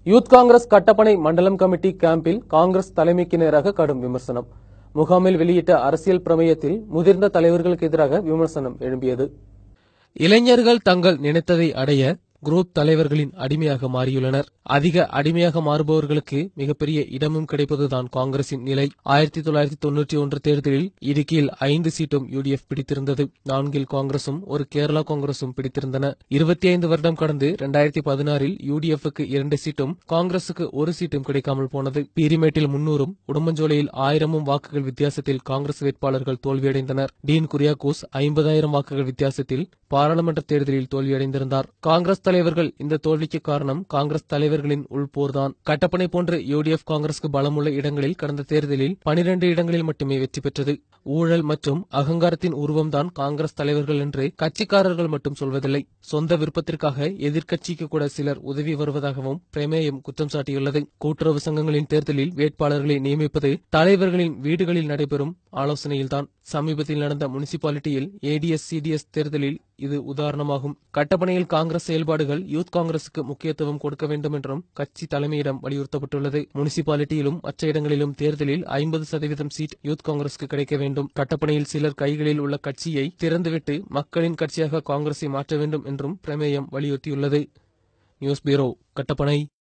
youth Congress Kattappana மண்டலம் committee கேம்பில் காங்கிரஸ் தலைமைக்கு நேராக கடும் விமர்சனம் முகாமில் வெளியிட்ட அரசியல் பிரமேயத்தில் முதிர்ந்த தலைவர்களுக்கு எதிராக விமர்சனம் எழும்பியது இளைஞர்கள் தங்கள் நினைத்ததை அடைய குரூப் தலைவர்களின் அடிமையாக மாறியுள்ளனர் அதிக அடிமையாக மாறுபவர்களுக்கு மிகப்பெரிய இடமும் கிடைப்பதுதான் காங்கிரசின் நிலை ஆயிரத்தி தொள்ளாயிரத்தி தொன்னூற்றி ஒன்று தேர்தலில் இடுக்கியில் ஐந்து சீட்டும் யூடிஎஃப் பிடித்திருந்தது நான்கில் காங்கிரசும் ஒரு கேரளா காங்கிரசும் பிடித்திருந்தன இருபத்தி ஐந்து வருடம் கடந்து இரண்டாயிரத்தி பதினாறில் யூடிஎஃப்க்கு இரண்டு சீட்டும் காங்கிரசுக்கு ஒரு சீட்டும் கிடைக்காமல் போனது பீரிமேட்டில் முன்னூறும் உடும்பஞ்சோலையில் ஆயிரமும் வாக்குகள் வித்தியாசத்தில் காங்கிரஸ் வேட்பாளர்கள் தோல்வியடைந்தனர் டீன் குரியாகோஸ் ஐம்பதாயிரம் வாக்குகள் வித்தியாசத்தில் பாராளுமன்ற தேர்தலில் தோல்வியடைந்திருந்தார் காங்கிரஸ் தலைவர்கள் இந்த தோல்விக்கு காரணம் காங்கிரஸ் தலைவர்களின் உள்போர்தான் கட்டப்பனை போன்று யூடிஎஃப் காங்கிரசுக்கு பலமுள்ள இடங்களில் கடந்த தேர்தலில் பனிரெண்டு இடங்களில் மட்டுமே வெற்றி பெற்றது ஊழல் மற்றும் அகங்காரத்தின் உருவம்தான் காங்கிரஸ் தலைவர்கள் என்று கட்சிக்காரர்கள் மட்டும் சொல்வதில்லை சொந்த விருப்பத்திற்காக எதிர்க்கட்சிக்கு கூட சிலர் உதவி வருவதாகவும் பிரமேயம் குற்றம் சாட்டியுள்ளது கூட்டுறவு சங்கங்களின் தேர்தலில் வேட்பாளர்களை நியமிப்பது தலைவர்களின் வீடுகளில் நடைபெறும் ஆலோசனையில்தான் சமீபத்தில் நடந்த முனிசிபாலிட்டியில் ஏடிஎஸ் சிடிஎஸ் தேர்தலில் இது உதாரணமாகும் கட்டப்பனையில் காங்கிரஸ் செயல்பாடுகள் யூத் காங்கிரசுக்கு முக்கியத்துவம் கொடுக்க வேண்டும் என்றும் கட்சி தலைமையிடம் வலியுறுத்தப்பட்டுள்ளது முனிசிபாலிட்டியிலும் மற்ற இடங்களிலும் தேர்தலில் ஐம்பது சதவீதம் சீட் யூத் காங்கிரசுக்கு கிடைக்க வேண்டும் கட்டப்பனையில் சிலர் கைகளில் உள்ள கட்சியை திறந்துவிட்டு மக்களின் கட்சியாக காங்கிரஸை மாற்ற வேண்டும் என்றும் பிரமேயம் வலியுறுத்தியுள்ளது நியூஸ் பியூரோ கட்டப்பனை